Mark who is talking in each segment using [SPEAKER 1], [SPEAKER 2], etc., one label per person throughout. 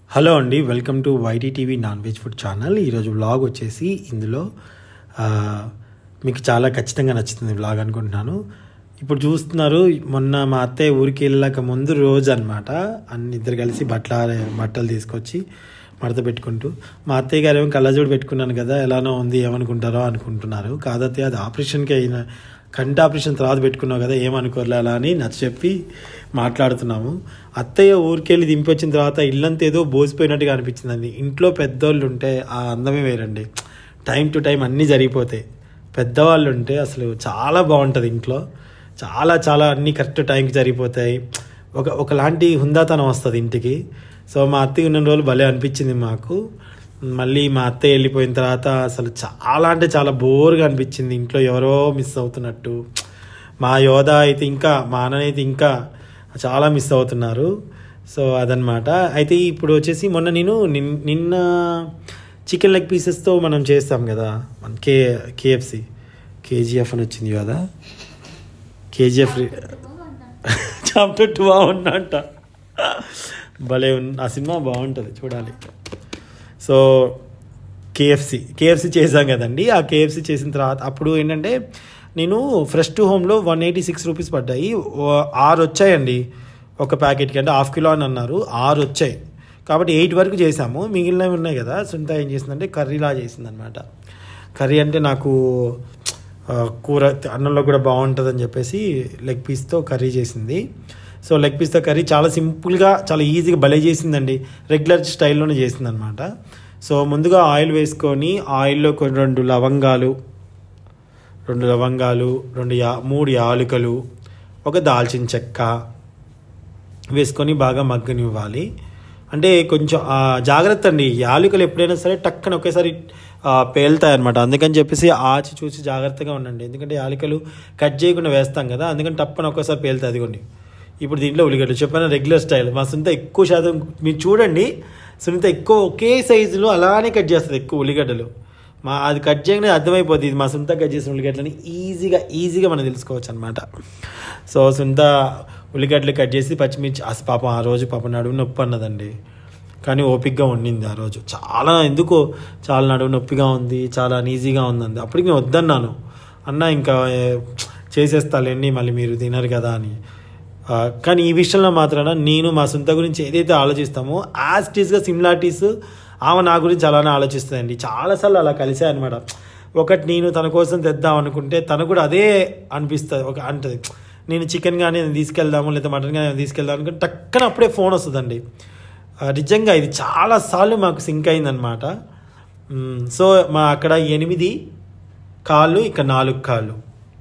[SPEAKER 1] Hello అండి welcome to YT TV non veg food channel ఈరోజు vlog వచ్చేసి ఇందులో ఆ, మీకు చాలా ఖచ్చితంగా నచ్చుతుంది వ్లాగ్ అనుకుంటున్నాను ఇప్పుడు చూస్తున్నారు మొన్న మా అత్తయ్య ఊరికి వెళ్ళాక ముందు రోజు అనమాట అన్ని ఇద్దరు కలిసి బట్టల బట్టలు తీసుకొచ్చి మడత పెట్టుకుంటూ మా అత్తయ్య గారు ఏమో కళ్ళజోడు పెట్టుకున్నాను కదా ఎలానో ఉంది ఏమనుకుంటారో అనుకుంటున్నారు కాదత్తయ్య అది ఆపరేషన్కి అయిన కంటి ఆపరేషన్ తర్వాత పెట్టుకున్నావు కదా ఏమనుకోలే అలా అని నచ్చ చెప్పి మాట్లాడుతున్నాము అత్తయ్య ఊరికెళ్ళి దింపొచ్చిన తర్వాత ఇల్లంతా ఏదో బోసిపోయినట్టుగా అనిపించిందండి ఇంట్లో పెద్దోళ్ళు ఉంటే ఆ అందమే వేరండి టైం టు టైం అన్నీ జరిగిపోతాయి పెద్దవాళ్ళు ఉంటే అసలు చాలా బాగుంటుంది ఇంట్లో చాలా చాలా అన్నీ కరెక్ట్ టైంకి జరిగిపోతాయి ఒక ఒకలాంటి హుందాతనం వస్తుంది ఇంటికి సో మా అత్తయ్య ఉన్న రోజులు భలే అనిపించింది మాకు మళ్ళీ మా అత్తయ్య వెళ్ళిపోయిన తర్వాత అసలు చాలా అంటే చాలా బోర్గా అనిపించింది ఇంట్లో ఎవరో మిస్ అవుతున్నట్టు మా యోధ అయితే ఇంకా మా అన్న అయితే ఇంకా చాలా మిస్ అవుతున్నారు సో అదనమాట అయితే ఇప్పుడు వచ్చేసి మొన్న నేను నిన్- నిన్న చికెన్ లెగ్ పీసెస్తో మనం చేస్తాం కదా మన కే కేఎఫ్సి కేజీఎఫ్ అని వచ్చింది కదా కేజీఎఫ్ చాప్టర్ టూ బాగుందంట భలే ఉంది ఆ సినిమా బాగుంటుంది చూడాలి సో కేఎఫ్సి కేఎఫ్సి చేశాం కదండి ఆ కేఎఫ్సి చేసిన తర్వాత అప్పుడు ఏంటంటే నేను ఫ్రెష్ టు హోమ్లో వన్ ఎయిటీ సిక్స్ రూపీస్ పడ్డాయి ఓ- ఆరు వచ్చాయండి ఒక ప్యాకెట్కి అంటే హాఫ్ కిలో అని అన్నారు ఆరు వచ్చాయి కాబట్టి ఎయిట్ వరకు చేసాము మిగిలినవి ఉన్నాయి కదా సునీత ఏం చేసిందంటే కర్రీలా చేసిందనమాట కర్రీ అంటే నాకు ఆ, కూర అన్నంలో కూడా బాగుంటుందని చెప్పేసి లెగ్ పీస్తో కర్రీ చేసింది సో లెగ్ పీస్తో కర్రీ చాలా సింపుల్గా చాలా ఈజీగా భలే చేసిందండి రెగ్యులర్ స్టైల్లోనే చేసిందనమాట సో ముందుగా ఆయిల్ వేసుకొని ఆయిల్లో కొన్ని రెండు లవంగాలు రెండు లవంగాలు రెండు యా మూడు యాలుకలు ఒక దాల్చిన చెక్క వేసుకొని బాగా మగ్గనివ్వాలి అంటే కొంచెం ఆ, జాగ్రత్త అండి యాలుకలు ఎప్పుడైనా సరే టక్కన ఒకేసారి పేలుతాయి అనమాట అందుకని చెప్పేసి ఆచి చూసి జాగ్రత్తగా ఉండండి ఎందుకంటే యాలుకలు కట్ చేయకుండా వేస్తాం కదా అందుకని టప్పన ఒకేసారి పేలుతాయి అదిగోండి ఇప్పుడు దీంట్లో ఉల్లిగడ్డలు చెప్పిన రెగ్యులర్ స్టైల్ మా సునీత ఎక్కువ శాతం మీరు చూడండి సునీత ఎక్కువ ఒకే సైజులో అలానే కట్ చేస్తుంది ఎక్కువ ఉల్లిగడ్డలు మా అది కట్ చేయగానే అర్థమైపోతుంది ఇది మా సొంత కట్ చేసిన ఉల్లిగడ్డలని ఈజీగా ఈజీగా మనం తెలుసుకోవచ్చు అనమాట సో సొంత ఉల్లిగడ్డలు కట్ చేసి పచ్చిమిర్చి అసలు పాపం ఆ రోజు పాపం నడుము నొప్పి అన్నదండి కానీ ఓపిక్గా ఉండింది ఆ రోజు చాలా ఎందుకో చాలా నడుము నొప్పిగా ఉంది చాలా అనీజీగా ఉందండి అప్పటికి నేను వద్దన్నాను అన్న ఇంకా ఏ, చేసేస్తాలేండి మళ్ళీ మీరు తినరు కదా అని ఆ, కానీ ఈ విషయంలో మాత్రాన నేను మా సొంత గురించి ఏదైతే ఆలోచిస్తామో యాజ్ టీస్గా సిమిలారిటీస్ ఆమె నా గురించి అలానే ఆలోచిస్తుందండి చాలాసార్లు అలా కలిసాయన్నమాట ఒకటి నేను తన కోసం తెద్దాం అనుకుంటే తను కూడా అదే అనిపిస్తుంది ఒక అంటది నేను చికెన్ కానీ తీసుకెళ్దాము లేదా మటన్ కానీ తీసుకెళ్దాం అనుకుంటే టక్కన అప్పుడే ఫోన్ వస్తుందండి ఆ, నిజంగా ఇది చాలాసార్లు మాకు సింక్ అయిందనమాట మ్, సో మా అక్కడ ఎనిమిది కాళ్ళు ఇక్కడ నాలుగు కాళ్ళు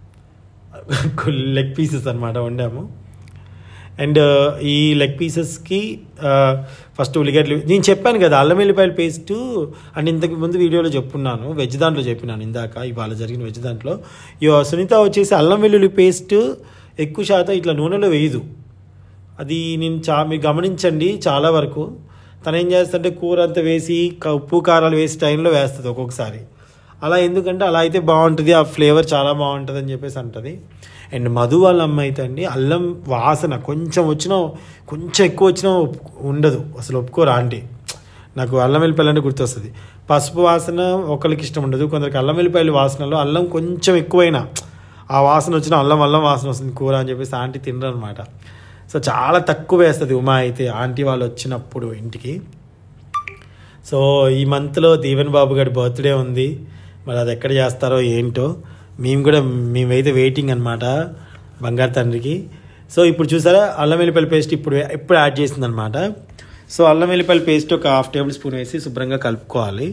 [SPEAKER 1] లెగ్ పీసెస్ అనమాట వండాము అండ్ ఈ లెగ్ పీసెస్కి ఫస్ట్ ఉల్లిగడ్డలు నేను చెప్పాను కదా అల్లం వెల్లిపాయల పేస్ట్ అండ్ ఇంతకు ముందు వీడియోలో చెప్పున్నాను వెజ్ దాంట్లో చెప్పినాను ఇందాక ఇవాళ జరిగిన వెజ్ దాంట్లో ఈ సునీత వచ్చేసి అల్లం వెల్లుల్లి పేస్ట్ ఎక్కువ శాతం ఇట్లా నూనెలో వేయదు అది నేను చా మీరు గమనించండి చాలా వరకు తను ఏం చేస్తుంటే కూర అంతా వేసి క- ఉప్పు కారాలు వేసి టైంలో వేస్తుంది ఒక్కొక్కసారి అలా ఎందుకంటే అలా అయితే బాగుంటుంది ఆ ఫ్లేవర్ చాలా బాగుంటుంది అని చెప్పేసి అంటది అండ్ మధు వాళ్ళ అమ్మ అయితే అండి అల్లం వాసన కొంచెం వచ్చినా కొంచెం ఎక్కువ వచ్చినా ఒప్పు- ఉండదు అసలు ఒప్పుకోరు ఆంటీ నాకు అల్లం వెల్లిపాయలు అంటే గుర్తొస్తుంది పసుపు వాసన ఒకరికి ఇష్టం ఉండదు కొందరికి అల్లం వెల్లిపాయలు వాసనలో అల్లం కొంచెం ఎక్కువైనా ఆ వాసన వచ్చిన అల్లం అల్లం వాసన వస్తుంది కూర అని చెప్పేసి ఆంటీ తినరు అనమాట సో చాలా తక్కువ వేస్తుంది ఉమా అయితే ఆంటీ వాళ్ళు వచ్చినప్పుడు ఇంటికి సో ఈ మంత్లో దీవెన్ బాబు గారి బర్త్డే ఉంది మరి అది ఎక్కడ చేస్తారో ఏంటో మేము కూడా మేమైతే వెయిటింగ్ అనమాట బంగారు తండ్రికి సో ఇప్పుడు చూసారా అల్లం వెల్లిపాయల పేస్ట్ ఇప్పుడు ఇప్పుడు యాడ్ చేసింది అనమాట సో అల్లం వెల్లిపాయల పేస్ట్ ఒక హాఫ్ టేబుల్ స్పూన్ వేసి శుభ్రంగా కలుపుకోవాలి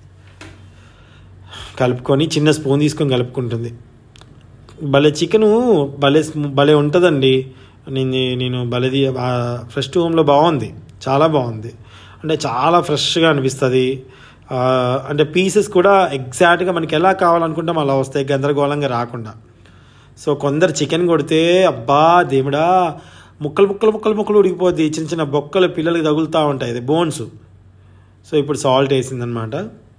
[SPEAKER 1] కలుపుకొని చిన్న స్పూన్ తీసుకొని కలుపుకుంటుంది భలే చికెను భలే స్మూ- భలే ఉంటుందండి నేను నేను భలేది ఫ్రెష్ టు హోమ్లో బాగుంది చాలా బాగుంది అంటే చాలా ఫ్రెష్గా అనిపిస్తుంది ఆ, అంటే పీసెస్ కూడా ఎగ్జాక్ట్గా మనకి ఎలా కావాలనుకుంటాం అలా వస్తాయి గందరగోళంగా రాకుండా సో కొందరు చికెన్ కొడితే అబ్బా దేవుడా ముక్కలు ముక్కలు ముక్కలు ముక్కలు ఉడికిపోద్ది చిన్న చిన్న బొక్కలు పిల్లలకి తగులుతూ ఉంటాయి ఇది బోన్స్ సో ఇప్పుడు సాల్ట్ వేసిందనమాట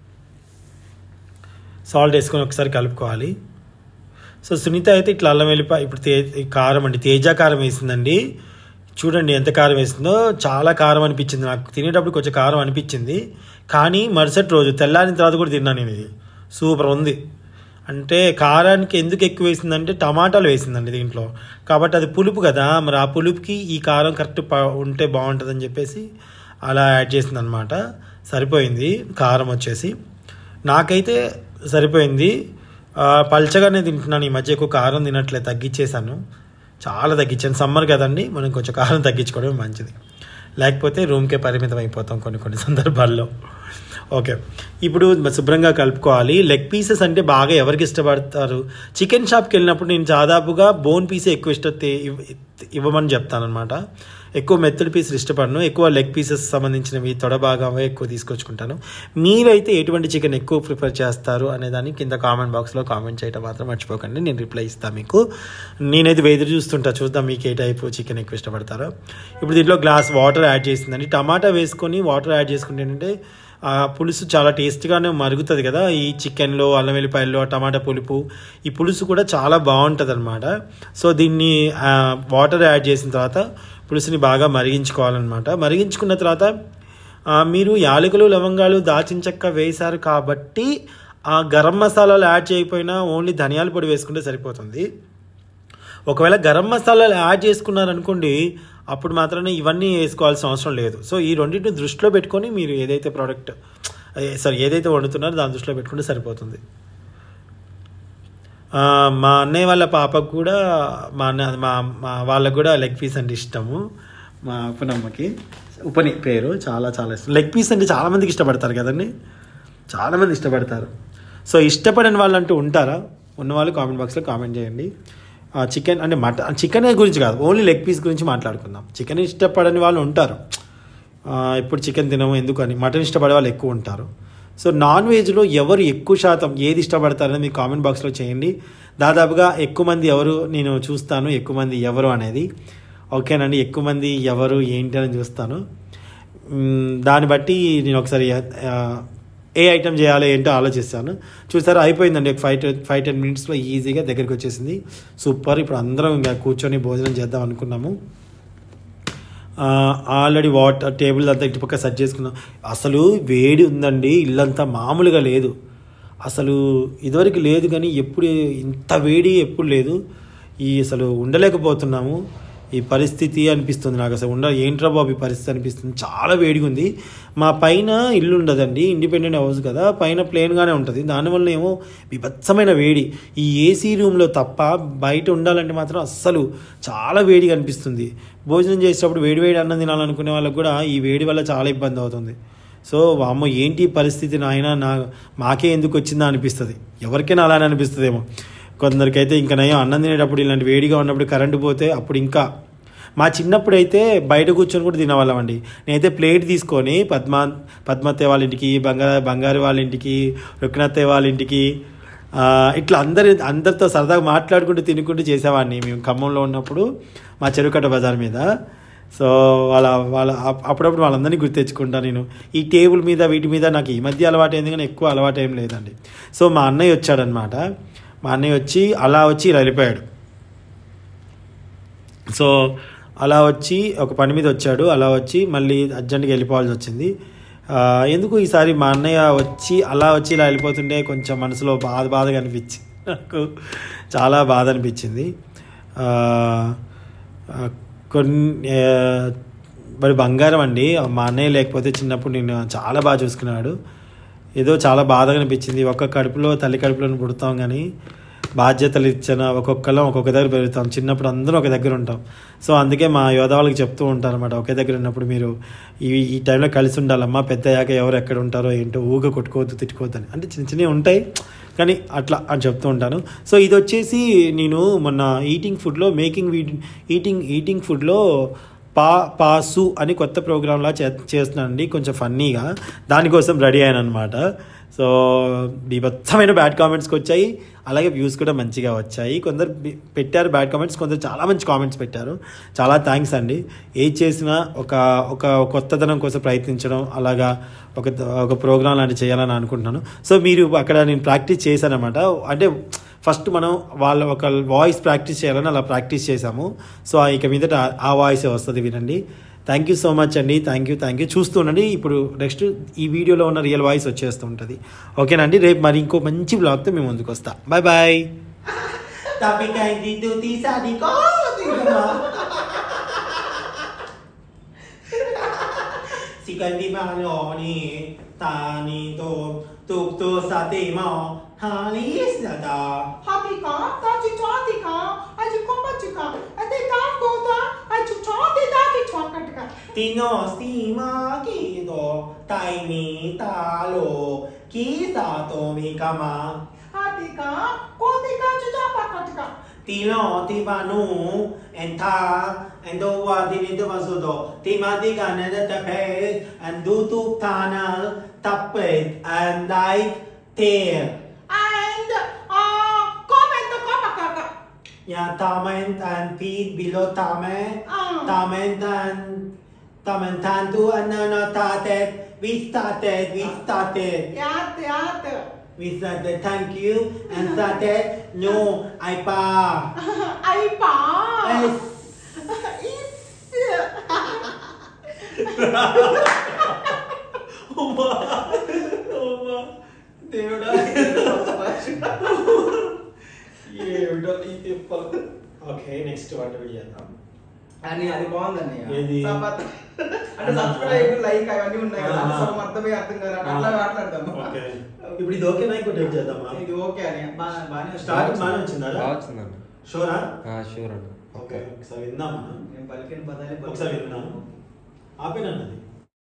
[SPEAKER 1] సాల్ట్ వేసుకొని ఒకసారి కలుపుకోవాలి సో సునీత అయితే ఇట్లా అల్లం వెల్లిపాయ ఇప్పుడు తే ఈ కారం అండి తేజ కారం వేసిందండి చూడండి ఎంత కారం వేసిందో చాలా కారం అనిపించింది నాకు తినేటప్పుడు కొంచెం కారం అనిపించింది కానీ మరుసటి రోజు తెల్లారిన తర్వాత కూడా తిన్నాను నేను ఇది సూపర్ ఉంది అంటే కారానికి ఎందుకు ఎక్కువ వేసిందంటే టమాటాలు వేసిందండి దీంట్లో కాబట్టి అది పులుపు కదా మరి ఆ పులుపుకి ఈ కారం కరెక్ట్ ప- ఉంటే బాగుంటుందని చెప్పేసి అలా యాడ్ చేసింది అనమాట సరిపోయింది కారం వచ్చేసి నాకైతే సరిపోయింది ఆ, పల్చగానే తింటున్నాను ఈ మధ్య ఎక్కువ కారం తినట్లేదు తగ్గించేశాను చాలా తగ్గించాను సమ్మర్ కదండి మనం కొంచెం కారం తగ్గించుకోవడం మంచిది లేకపోతే రూమ్కే పరిమితం అయిపోతాం కొన్ని కొన్ని సందర్భాల్లో ఓకే ఇప్పుడు శుభ్రంగా కలుపుకోవాలి లెగ్ పీసెస్ అంటే బాగా ఎవరికి ఇష్టపడతారు చికెన్ షాప్కి వెళ్ళినప్పుడు నేను దాదాపుగా బోన్ పీసే ఎక్కువ ఇష్ట ఇవ్- ఇవ్వమని చెప్తానమాట ఎక్కువ మెత్తడి పీసులు ఇష్టపడను ఎక్కువ లెగ్ పీసెస్ సంబంధించినవి తొడ భాగమే ఎక్కువ తీసుకొచ్చుకుంటాను మీరైతే ఎటువంటి చికెన్ ఎక్కువ ప్రిఫర్ చేస్తారు అనే దాన్ని కింద కామెంట్ బాక్స్లో కామెంట్ చేయడం మాత్రం మర్చిపోకండి నేను రిప్లై ఇస్తాను మీకు నేనైతే ఎదురు చూస్తుంటా చూద్దాం మీకు ఏ టైపు చికెన్ ఎక్కువ ఇష్టపడతారో ఇప్పుడు దీంట్లో గ్లాస్ వాటర్ యాడ్ చేసిందండి టమాటా వేసుకొని వాటర్ యాడ్ చేసుకుంటే ఏంటంటే ఆ పులుసు చాలా టేస్ట్గానే మరుగుతుంది కదా ఈ చికెన్లో అల్లం వెల్లిపాయల్లో టమాటా పులుపు ఈ పులుసు కూడా చాలా బాగుంటుంది అనమాట సో దీన్ని ఆ, వాటర్ యాడ్ చేసిన తర్వాత పులుసుని బాగా మరిగించుకోవాలన్నమాట మరిగించుకున్న తర్వాత ఆ, మీరు యాలకులు లవంగాలు దాచిన చెక్క వేశారు కాబట్టి ఆ గరం మసాలాలు యాడ్ చేయకపోయినా ఓన్లీ ధనియాల పొడి వేసుకుంటే సరిపోతుంది ఒకవేళ గరం మసాలాలు యాడ్ చేసుకున్నారనుకోండి అప్పుడు మాత్రమే ఇవన్నీ వేసుకోవాల్సిన అవసరం లేదు సో ఈ రెండింటిని దృష్టిలో పెట్టుకొని మీరు ఏదైతే ప్రోడక్ట్ సారీ ఏదైతే వండుతున్నారో దాని దృష్టిలో పెట్టుకుంటే సరిపోతుంది ఆ, మా అన్నయ్య వాళ్ళ పాపకు కూడా మా అన్న మా మా వాళ్ళకు కూడా లెగ్ పీస్ అంటే ఇష్టము మా ఉపనమ్మకి ఉపని పేరు చాలా చాలా ఇష్టం లెగ్ పీస్ అంటే చాలామందికి ఇష్టపడతారు కదండి చాలామంది ఇష్టపడతారు సో ఇష్టపడని వాళ్ళు అంటూ ఉంటారా ఉన్నవాళ్ళు కామెంట్ బాక్స్లో కామెంట్ చేయండి చికెన్ అంటే మటన్ చికెన్ గురించి కాదు ఓన్లీ లెగ్ పీస్ గురించి మాట్లాడుకుందాం చికెన్ ఇష్టపడని వాళ్ళు ఉంటారు ఆ, ఇప్పుడు చికెన్ తినము ఎందుకని మటన్ ఇష్టపడే వాళ్ళు ఎక్కువ ఉంటారు సో నాన్ వెజ్లో ఎవరు ఎక్కువ శాతం ఏది ఇష్టపడతారని మీ కామెంట్ బాక్స్లో చేయండి దాదాపుగా ఎక్కువ మంది ఎవరు నేను చూస్తాను ఎక్కువ మంది ఎవరు అనేది ఓకేనండి ఎక్కువ మంది ఎవరు ఏంటి అని చూస్తాను మ్మ్, దాన్ని బట్టి నేను ఒకసారి ఆ, ఏ ఐటెం చేయాలో ఏంటో ఆలోచిస్తాను చూసారా అయిపోయిందండి ఒక ఫైవ్ టెన్ ఫైవ్ టెన్ మినిట్స్లో ఈజీగా దగ్గరికి వచ్చేసింది సూపర్ ఇప్పుడు అందరం ఇంకా కూర్చొని భోజనం చేద్దాం అనుకున్నాము ఆల్రెడీ వాటర్ టేబుల్ అంతా ఇటు పక్క సెట్ చేసుకున్నాం అసలు వేడి ఉందండి ఇల్లంతా మామూలుగా లేదు అసలు ఇదివరకు లేదు కానీ ఎప్పుడు ఇంత వేడి ఎప్పుడు లేదు ఈ అసలు ఉండలేకపోతున్నాము ఈ పరిస్థితి అనిపిస్తుంది నాకు అసలు ఉండ ఏంట్రా బాబు ఈ పరిస్థితి అనిపిస్తుంది చాలా వేడిగా ఉంది మా పైన ఇల్లు ఉండదండి ఇండిపెండెంట్ హౌస్ కదా పైన ప్లేన్గానే ఉంటుంది దానివల్ల ఏమో బీభత్సమైన వేడి ఈ ఏసీ రూమ్లో తప్ప బయట ఉండాలంటే మాత్రం అస్సలు చాలా వేడిగా అనిపిస్తుంది భోజనం చేసేటప్పుడు వేడి వేడి అన్నం తినాలనుకునే వాళ్ళకి కూడా ఈ వేడి వల్ల చాలా ఇబ్బంది అవుతుంది సో వామ్మో ఏంటి ఈ పరిస్థితి నాయన నా మాకే ఎందుకు వచ్చిందా అనిపిస్తుంది ఎవరికైనా అలానే అనిపిస్తుందేమో కొందరికైతే ఇంకా నయం అన్నం తినేటప్పుడు ఇలాంటి వేడిగా ఉన్నప్పుడు కరెంటు పోతే అప్పుడు ఇంకా మా చిన్నప్పుడు అయితే బయట కూర్చొని కూడా తినేవాళ్ళం అండి నేనైతే ప్లేట్ తీసుకొని పద్మా పద్మత్తయ్య వాళ్ళ ఇంటికి బంగారు బంగారు వాళ్ళ ఇంటికి రుక్నత్తయ్య వాళ్ళ ఇంటికి ఆ, ఇట్లా అందరి అందరితో సరదాగా మాట్లాడుకుంటూ తినుకుంటూ చేసేవాడిని మేము ఖమ్మంలో ఉన్నప్పుడు మా చెరుకట్ట బజార్ మీద సో వాళ్ళ వాళ్ళ అప్- అప్పుడప్పుడు వాళ్ళందరినీ గుర్తు తెచ్చుకుంటా నేను ఈ టేబుల్ మీద వీటి మీద నాకు ఈ మధ్య అలవాటు అయింది కానీ ఎక్కువ అలవాటు ఏం లేదండి సో మా అన్నయ్య వచ్చాడనమాట మా అన్నయ్య వచ్చి అలా వచ్చి ఇలా వెళ్ళిపోయాడు సో అలా వచ్చి ఒక పని మీద వచ్చాడు అలా వచ్చి మళ్ళీ అర్జెంట్గా వెళ్ళిపోవాల్సి వచ్చింది ఆ, ఎందుకు ఈసారి మా అన్నయ్య వచ్చి అలా వచ్చి ఇలా వెళ్ళిపోతుంటే కొంచెం మనసులో బాధ బాధగా అనిపించింది నాకు చాలా బాధ అనిపించింది ఆ, ఆ, కొన్ని ఆ, మరి బంగారం అండి మా అన్నయ్య లేకపోతే చిన్నప్పుడు నేను చాలా బాగా చూసుకున్నాడు ఏదో చాలా బాధగా అనిపించింది ఒక్క కడుపులో తల్లి కడుపులో పుడతాం కానీ బాధ్యతలు ఇచ్చిన ఒక్కొక్కరం ఒక్కొక్క దగ్గర పెరుగుతాం చిన్నప్పుడు అందరం ఒక దగ్గర ఉంటాం సో అందుకే మా యోధ వాళ్ళకి చెప్తూ ఉంటారు అనమాట ఒకే దగ్గర ఉన్నప్పుడు మీరు ఈ ఈ టైంలో కలిసి ఉండాలమ్మా పెద్ద అయ్యాక ఎవరు ఎక్కడ ఉంటారో ఏంటో ఊగా కొట్టుకోవద్దు తిట్టుకోవద్దు అని అంటే చిన్న చిన్నవి ఉంటాయి కానీ అట్లా అని చెప్తూ ఉంటాను సో ఇది వచ్చేసి నేను మొన్న ఈటింగ్ ఫుడ్లో మేకింగ్ వీడి ఈటింగ్ ఈటింగ్ ఫుడ్లో పా పాసు అని కొత్త ప్రోగ్రాంలా చే చేస్తున్నానండి కొంచెం ఫన్నీగా దానికోసం రెడీ అయ్యాను అనమాట సో బీభత్సమైన బ్యాడ్ కామెంట్స్కి వచ్చాయి అలాగే వ్యూస్ కూడా మంచిగా వచ్చాయి కొందరు బి- పెట్టారు బ్యాడ్ కామెంట్స్ కొందరు చాలా మంచి కామెంట్స్ పెట్టారు చాలా థ్యాంక్స్ అండి ఏది చేసినా ఒక ఒక కొత్తదనం కోసం ప్రయత్నించడం అలాగా ఒక ఒక ప్రోగ్రాం లాంటి చేయాలని అనుకుంటున్నాను సో మీరు అక్కడ నేను ప్రాక్టీస్ చేశానమాట అంటే ఫస్ట్ మనం వాళ్ళ ఒక వాయిస్ ప్రాక్టీస్ చేయాలని అలా ప్రాక్టీస్ చేసాము సో ఇక మీదట ఆ- ఆ వాయిసే వస్తుంది వినండి థ్యాంక్ యూ సో మచ్ అండి థ్యాంక్ యూ థ్యాంక్ యూ చూస్తూ ఉండండి ఇప్పుడు నెక్స్ట్ ఈ వీడియోలో ఉన్న రియల్ వాయిస్ వచ్చేస్తూ ఉంటుంది ఓకేనండి రేపు మరి ఇంకో మంచి బ్లాగ్తో మేము ముందుకు వస్తా bye bye Tapi kayak gitu tisa di kau Si kandi malo ni tani to tuk tu sati mo halis na da.
[SPEAKER 2] Hatika, tachi chatika, aji komatika, ate kakota, aji chati dati chwakatika.
[SPEAKER 1] Tino stima kido tai mi talo kisa to mi kama.
[SPEAKER 2] Hatika, kotika chuchapakatika.
[SPEAKER 1] Tino tibanu enta endo wa dini to masudo timati kana da tape and do to tunnel tapet and like tear
[SPEAKER 2] And, uh, comment the komakaka.
[SPEAKER 1] ya tament and feet below tame
[SPEAKER 2] Ah.
[SPEAKER 1] tament and tamentan to another tatet we started we started
[SPEAKER 2] Yat, yat.
[SPEAKER 1] we started thank you and started no I pa
[SPEAKER 2] Ay pa.
[SPEAKER 1] Yes.
[SPEAKER 2] Is.
[SPEAKER 1] అమ్మా అమ్మా దేవుడా ఏమిటో ఈ తిప్పలు okay next వంట video చేద్దాం
[SPEAKER 3] అని అది బాగుందండి
[SPEAKER 1] ఏది?
[SPEAKER 3] సపత్ అంటే సబ్స్క్రైబ్ లైక్ అవన్నీ ఉన్నాయి కదా
[SPEAKER 1] ఆ.
[SPEAKER 3] అసలు అర్థమే అర్థం కదా అట్లా మాట్లాడతాము
[SPEAKER 1] ఓకే ఇప్పుడు ఇది ఓకేనా ఇంకోటి ఏం చేద్దామా
[SPEAKER 3] ఇది ఓకే అని బా- బాగానే ఉంది.
[SPEAKER 1] స్టార్టింగ్ బాగానే వచ్చిందా
[SPEAKER 4] బాగా వచ్చిందండి
[SPEAKER 1] షోరా
[SPEAKER 4] షూర్ అండి
[SPEAKER 1] ఓకే ఒకసారి విందామా
[SPEAKER 3] నేను పలికిన పదాలే పలికాను.
[SPEAKER 1] ఒకసారి విందాం ఆపేనండి అది